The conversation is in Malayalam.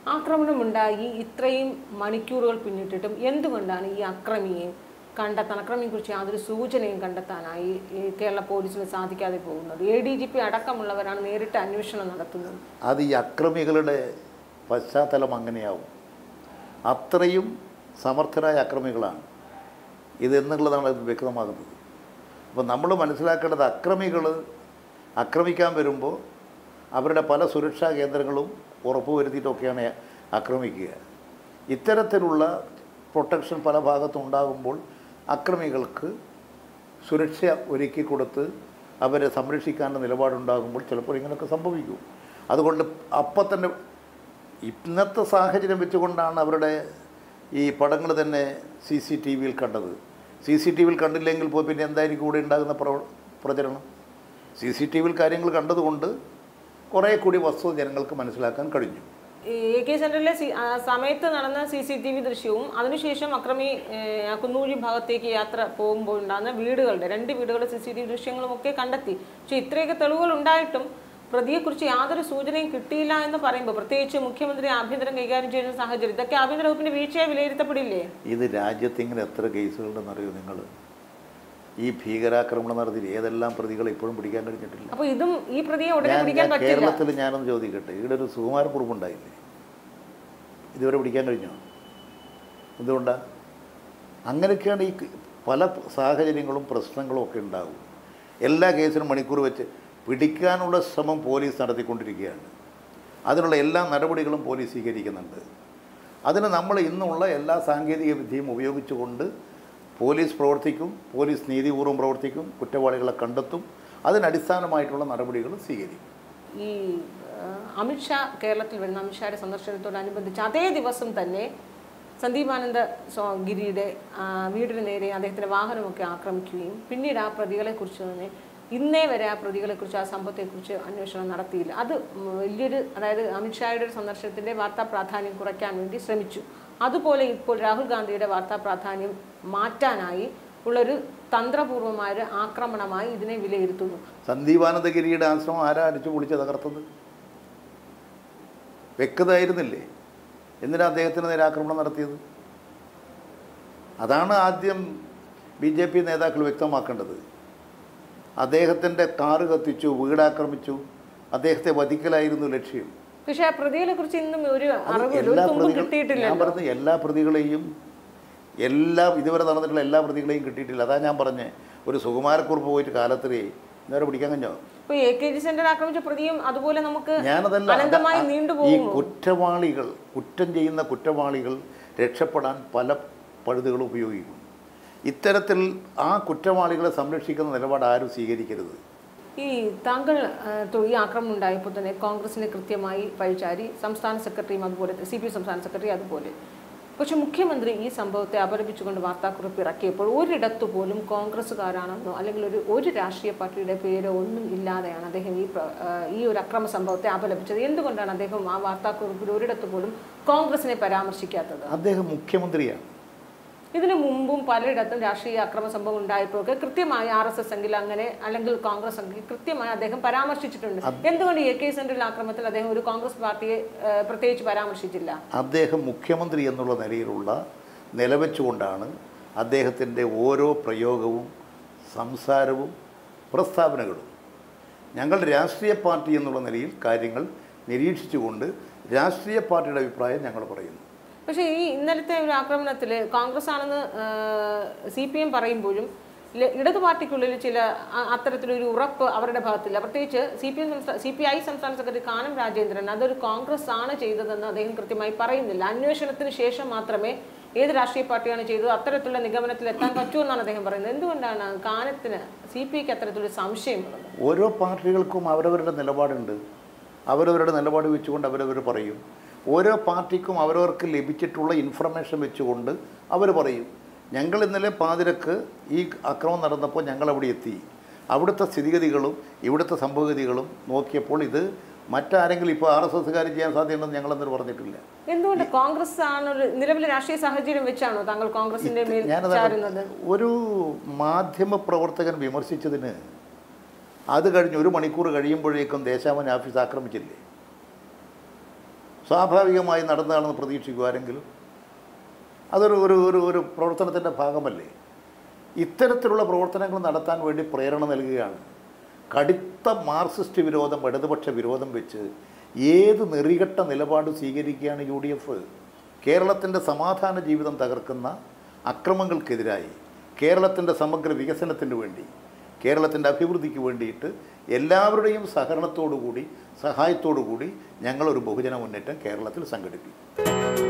ആക്രമണമുണ്ടായി ഇത്രയും മണിക്കൂറുകൾ പിന്നിട്ടിട്ടും എന്തുകൊണ്ടാണ് ഈ അക്രമിയെ കണ്ടെത്താൻ അക്രമിയെക്കുറിച്ച് യാതൊരു സൂചനയും കണ്ടെത്താനായി ഈ കേരള പോലീസിന് സാധിക്കാതെ പോകുന്നത് എ ഡി ജി പി അടക്കമുള്ളവരാണ് നേരിട്ട് അന്വേഷണം നടത്തുന്നത് അത് ഈ അക്രമികളുടെ പശ്ചാത്തലം അങ്ങനെയാവും അത്രയും സമർത്ഥരായ അക്രമികളാണ് ഇതെന്നുള്ളതാണ് അത് വ്യക്തമാകുന്നത് അപ്പോൾ നമ്മൾ മനസ്സിലാക്കേണ്ടത് അക്രമികൾ ആക്രമിക്കാൻ വരുമ്പോൾ അവരുടെ പല സുരക്ഷാ കേന്ദ്രങ്ങളും ഉറപ്പുവരുത്തിയിട്ടൊക്കെയാണ് ആക്രമിക്കുക ഇത്തരത്തിലുള്ള പ്രൊട്ടക്ഷൻ പല ഭാഗത്തും ഉണ്ടാകുമ്പോൾ അക്രമികൾക്ക് സുരക്ഷ ഒരുക്കി കൊടുത്ത് അവരെ സംരക്ഷിക്കാനുള്ള നിലപാടുണ്ടാകുമ്പോൾ ചിലപ്പോൾ ഇങ്ങനെയൊക്കെ സംഭവിക്കും അതുകൊണ്ട് അപ്പം തന്നെ ഇന്നത്തെ സാഹചര്യം വെച്ചുകൊണ്ടാണ് അവരുടെ ഈ പടങ്ങൾ തന്നെ സി സി ടി വിയിൽ കണ്ടത് സി സി ടി വിയിൽ കണ്ടില്ലെങ്കിൽ പോയി പിന്നെ എന്തായിരിക്കും കൂടെ ഉണ്ടാകുന്ന പ്ര പ്രചരണം സി സി ടി വിയിൽ കാര്യങ്ങൾ കണ്ടതുകൊണ്ട് കുറേ കൂടി വസ്തുത ജനങ്ങൾക്ക് മനസ്സിലാക്കാൻ കഴിഞ്ഞു ഈ എ കെ സെന്ററിലെ സി- ആ സമയത്ത് നടന്ന സി സി ടി വി ദൃശ്യവും അതിനുശേഷം അക്രമി ഏഹ്, കുന്നൂഴി ഭാഗത്തേക്ക് യാത്ര പോകുമ്പോൾ ഉണ്ടാകുന്ന വീടുകളുടെ രണ്ട് വീടുകളുടെ സി സി ടി വി ദൃശ്യങ്ങളും ഒക്കെ കണ്ടെത്തി പക്ഷെ ഇത്രയൊക്കെ തെളിവുകൾ ഉണ്ടായിട്ടും പ്രതിയെക്കുറിച്ച് യാതൊരു സൂചനയും കിട്ടിയില്ല എന്ന് പറയുമ്പോൾ പ്രത്യേകിച്ച് മുഖ്യമന്ത്രി ആഭ്യന്തരം കൈകാര്യം ചെയ്യുന്ന സാഹചര്യം ഇതൊക്കെ ആഭ്യന്തര വകുപ്പിന്റെ വീഴ്ചയായി വിലയിരുത്തപ്പെടില്ലേ ഇത് രാജ്യത്ത് ഇങ്ങനെ എത്ര കേസുകളുണ്ടെന്നറിയോ നിങ്ങൾ ഈ ഭീകരാക്രമണം നടത്തി ഏതെല്ലാം പ്രതികളെ ഇപ്പോഴും പിടിക്കാൻ കഴിഞ്ഞിട്ടില്ല അപ്പൊ ഇതും ഈ പ്രതിയെ ഉടനെ ഞാൻ പിടിക്കാൻ ഞാൻ പറ്റില്ല കേരളത്തിൽ ഞാനൊന്ന് ചോദിക്കട്ടെ ഇവിടെ ഒരു സുകുമാരക്കുറുപ്പ് ഉണ്ടായില്ലേ ഇതുവരെ പിടിക്കാൻ കഴിഞ്ഞോ എന്തുകൊണ്ടാണ് അങ്ങനെയൊക്കെയാണ് ഈ ക- പല സാഹചര്യങ്ങളും പ്രശ്നങ്ങളും ഒക്കെ ഉണ്ടാകും എല്ലാ കേസിനും മണിക്കൂർ വെച്ച് പിടിക്കാനുള്ള ശ്രമം പോലീസ് നടത്തിക്കൊണ്ടിരിക്കുകയാണ് അതിനുള്ള എല്ലാ നടപടികളും പോലീസ് സ്വീകരിക്കുന്നുണ്ട് അതിന് നമ്മൾ ഇന്നുള്ള എല്ലാ സാങ്കേതിക വിദ്യയും ഉപയോഗിച്ചുകൊണ്ട് പോലീസ് പ്രവർത്തിക്കും പോലീസ് നീതിപൂർവ്വം പ്രവർത്തിക്കും കുറ്റവാളികളെ കണ്ടെത്തും അതിനടിസ്ഥാനമായിട്ടുള്ള നടപടികൾ സ്വീകരിക്കും ഈ ആ, അമിത്ഷാ കേരളത്തിൽ വരുന്ന അമിത്ഷായുടെ സന്ദർശനത്തോടനുബന്ധിച്ച് അതേ ദിവസം തന്നെ സന്ദീപാനന്ദ സ്വ- ഗിരിയുടെ ആ, വീടിന് നേരെ അദ്ദേഹത്തിന്റെ വാഹനമൊക്കെ ആക്രമിക്കുകയും പിന്നീട് ആ പ്രതികളെ കുറിച്ച് തന്നെ ഇന്നേ വരെ ആ പ്രതികളെ കുറിച്ച് ആ സംഭവത്തെക്കുറിച്ച് അന്വേഷണം നടത്തിയില്ല അത് വലിയൊരു അതായത് അമിത്ഷായുടെ ഒരു സന്ദർശനത്തിന്റെ വാർത്താ പ്രാധാന്യം കുറയ്ക്കാൻ വേണ്ടി ശ്രമിച്ചു അതുപോലെ ഇപ്പോൾ രാഹുൽ ഗാന്ധിയുടെ വാർത്താ പ്രാധാന്യം മാറ്റാനായി ഉള്ളൊരു തന്ത്രപൂർവമായ ഒരു ആക്രമണമായി ഇതിനെ വിലയിരുത്തുന്നു സന്ദീപാനന്ദഗിരിയുടെ ആശ്രമം ആരാ അടിച്ചു പൊളിച്ച് തകർത്തത് വ്യക്തമായിരുന്നില്ലേ എന്തിനാ അദ്ദേഹത്തിന് നേരെ ആക്രമണം നടത്തിയത് അതാണ് ആദ്യം ബി ജെ പി നേതാക്കൾ വ്യക്തമാക്കേണ്ടത് അദ്ദേഹത്തിൻ്റെ കാറ് കത്തിച്ചു വീടാക്രമിച്ചു അദ്ദേഹത്തെ വധിക്കലായിരുന്നു ലക്ഷ്യം പക്ഷെ ആ പ്രതികളെ കുറിച്ച് ഇന്നും ഒരു അത് അറിവ് ഒരു എല്ലാ തുമ്പും പ്രതികൾ ഞാൻ കിട്ടിയിട്ടില്ലല്ലോ പറഞ്ഞ എല്ലാ പ്രതികളെയും എല്ലാ ഇതുവരെ നടന്നിട്ടുള്ള എല്ലാ പ്രതികളെയും കിട്ടിയിട്ടില്ല അതാ ഞാൻ പറഞ്ഞേ ഒരു സുകുമാരക്കുറിപ്പ് പോയിട്ട് കാലത്തിലേ ഇന്നവരെ പിടിക്കാൻ കഴിഞ്ഞോ ഇപ്പൊ എ കെ ജി സെന്റർ ആക്രമിച്ച പ്രതിയും അതുപോലെ നമുക്ക് ഞാനതല്ല അത് അനന്തമായി ആ- ഈ നീണ്ടുപോകുമോ കുറ്റവാളികൾ കുറ്റം ചെയ്യുന്ന കുറ്റവാളികൾ രക്ഷപ്പെടാൻ പല പഴുതുകളും ഉപയോഗിക്കും ഇത്തരത്തിൽ ആ കുറ്റവാളികളെ സംരക്ഷിക്കുന്ന നിലപാട് ആരും സ്വീകരിക്കരുത് ഈ താങ്കൾ ആ, തൊ- ഈ ആക്രമണം ഉണ്ടായപ്പോൾ തന്നെ കോൺഗ്രസിനെ കൃത്യമായി പഴിചാരി സംസ്ഥാന സെക്രട്ടറിയും അതുപോലെ സി പി സംസ്ഥാന സെക്രട്ടറി അതുപോലെ പക്ഷെ മുഖ്യമന്ത്രി ഈ സംഭവത്തെ അപലപിച്ചുകൊണ്ട് വാർത്താക്കുറിപ്പ് ഇറക്കിയപ്പോൾ ഒരിടത്തു പോലും കോൺഗ്രസ്സുകാരാണെന്നോ അല്ലെങ്കിൽ ഒരു ഒരു രാഷ്ട്രീയ പാർട്ടിയുടെ പേരോ ഒന്നും ഇല്ലാതെയാണ് അദ്ദേഹം ഈ പ്ര- ആ, ഈ ഒരു അക്രമ സംഭവത്തെ അപലപിച്ചത് എന്തുകൊണ്ടാണ് അദ്ദേഹം ആ വാർത്താക്കുറിപ്പിൽ ഒരിടത്തു പോലും കോൺഗ്രസിനെ പരാമർശിക്കാത്തത് അദ്ദേഹം മുഖ്യമന്ത്രിയാണ് ഇതിനു മുമ്പും പലയിടത്തും രാഷ്ട്രീയ അക്രമ സംഭവം ഉണ്ടായപ്പോഴൊക്കെ കൃത്യമായി ആർ എസ് എസ് എങ്കിൽ അങ്ങനെ അല്ലെങ്കിൽ കോൺഗ്രസ് എങ്കിൽ കൃത്യമായി അദ്ദേഹം പരാമർശിച്ചിട്ടുണ്ട് എന്തുകൊണ്ട് എ കെ സെന്ററിൽ ആക്രമണത്തിൽ അദ്ദേഹം ഒരു കോൺഗ്രസ് പാർട്ടിയെ ഏഹ്, പ്രത്യേകിച്ച് പരാമർശിച്ചില്ല അദ്ദേഹം മുഖ്യമന്ത്രി എന്നുള്ള നിലയിലുള്ള നിലവെച്ചുകൊണ്ടാണ് അദ്ദേഹത്തിൻ്റെ ഓരോ പ്രയോഗവും സംസാരവും പ്രസ്താവനകളും ഞങ്ങൾ രാഷ്ട്രീയ പാർട്ടി എന്നുള്ള നിലയിൽ കാര്യങ്ങൾ നിരീക്ഷിച്ചുകൊണ്ട് രാഷ്ട്രീയ പാർട്ടിയുടെ അഭിപ്രായം ഞങ്ങൾ പറയുന്നു പക്ഷേ ഈ ഇന്നലത്തെ ഒരു ആക്രമണത്തിൽ കോൺഗ്രസ് ആണെന്ന് സി പി എം പറയുമ്പോഴും ല- ഇടതു പാർട്ടിക്കുള്ളിൽ ചില അ- അത്തരത്തിലൊരു ഉറപ്പ് അവരുടെ ഭാഗത്തില്ല പ്രത്യേകിച്ച് C P M C P I സംസ്ഥാന സെക്രട്ടറി കാനം രാജേന്ദ്രൻ അതൊരു കോൺഗ്രസ് ആണ് ചെയ്തതെന്ന് അദ്ദേഹം കൃത്യമായി പറയുന്നില്ല അന്വേഷണത്തിന് ശേഷം മാത്രമേ ഏത് രാഷ്ട്രീയ പാർട്ടിയാണ് ചെയ്തത് അത്തരത്തിലുള്ള നിഗമനത്തിൽ എത്താൻ പറ്റുമെന്നാണ് അദ്ദേഹം പറയുന്നത് എന്തുകൊണ്ടാണ് കാനത്തിന് സി പി ഐക്ക് അത്തരത്തിലൊരു സംശയമുള്ളത് ഓരോ പാർട്ടികൾക്കും അവരവരുടെ നിലപാടുണ്ട് അവരവരുടെ നിലപാട് വെച്ചുകൊണ്ട് അവരവർ പറയും ഓരോ പാർട്ടിക്കും അവരവർക്ക് ലഭിച്ചിട്ടുള്ള ഇൻഫർമേഷൻ വെച്ചുകൊണ്ട് അവർ പറയും ഞങ്ങൾ ഇന്നലെ പാതിരക്ക് ഈ അക്രമം നടന്നപ്പോൾ ഞങ്ങൾ അവിടെ എത്തി അവിടുത്തെ സ്ഥിതിഗതികളും ഇവിടുത്തെ സംഭവഗതികളും നോക്കിയപ്പോൾ ഇത് മറ്റാരെങ്കിലും ഇപ്പോൾ ആർ എസ് എസ്സുകാർ ചെയ്യാൻ സാധ്യതയുണ്ടെന്ന് ഞങ്ങളെന്നൊരു പറഞ്ഞിട്ടില്ല എന്തുകൊണ്ട് കോൺഗ്രസ് ആണ് ഒരു നിലവിലെ രാഷ്ട്രീയ സാഹചര്യം വെച്ചാണോ താങ്കൾ കോൺഗ്രസിന്റെ മേൽ ഞാനത് ചാരുന്നത് ഒരു മാധ്യമ പ്രവർത്തകൻ വിമർശിച്ചതിന് അത് കഴിഞ്ഞ് ഒരു മണിക്കൂർ കഴിയുമ്പോഴേക്കും ദേശാമൻ ഓഫീസ് ആക്രമിച്ചില്ലേ സ്വാഭാവികമായി നടന്നതാണെന്ന് പ്രതീക്ഷിക്കുക ആരെങ്കിലും അതൊരു ഒരു ഒരു ഒരു പ്രവർത്തനത്തിൻ്റെ ഭാഗമല്ലേ ഇത്തരത്തിലുള്ള പ്രവർത്തനങ്ങൾ നടത്താൻ വേണ്ടി പ്രേരണ നൽകുകയാണ് കടുത്ത മാർക്സിസ്റ്റ് വിരോധം ഇടതുപക്ഷ വിരോധം വെച്ച് ഏത് നെറികെട്ട നിലപാട് സ്വീകരിക്കുകയാണ് യു ഡി എഫ് കേരളത്തിൻ്റെ സമാധാന ജീവിതം തകർക്കുന്ന അക്രമങ്ങൾക്കെതിരായി കേരളത്തിൻ്റെ സമഗ്ര വികസനത്തിന് വേണ്ടി കേരളത്തിൻ്റെ അഭിവൃദ്ധിക്ക് വേണ്ടിയിട്ട് എല്ലാവരുടെയും സഹകരണത്തോടു കൂടി സഹായത്തോടു കൂടി ഞങ്ങളൊരു ബഹുജന മുന്നേറ്റം കേരളത്തിൽ സംഘടിപ്പിക്കും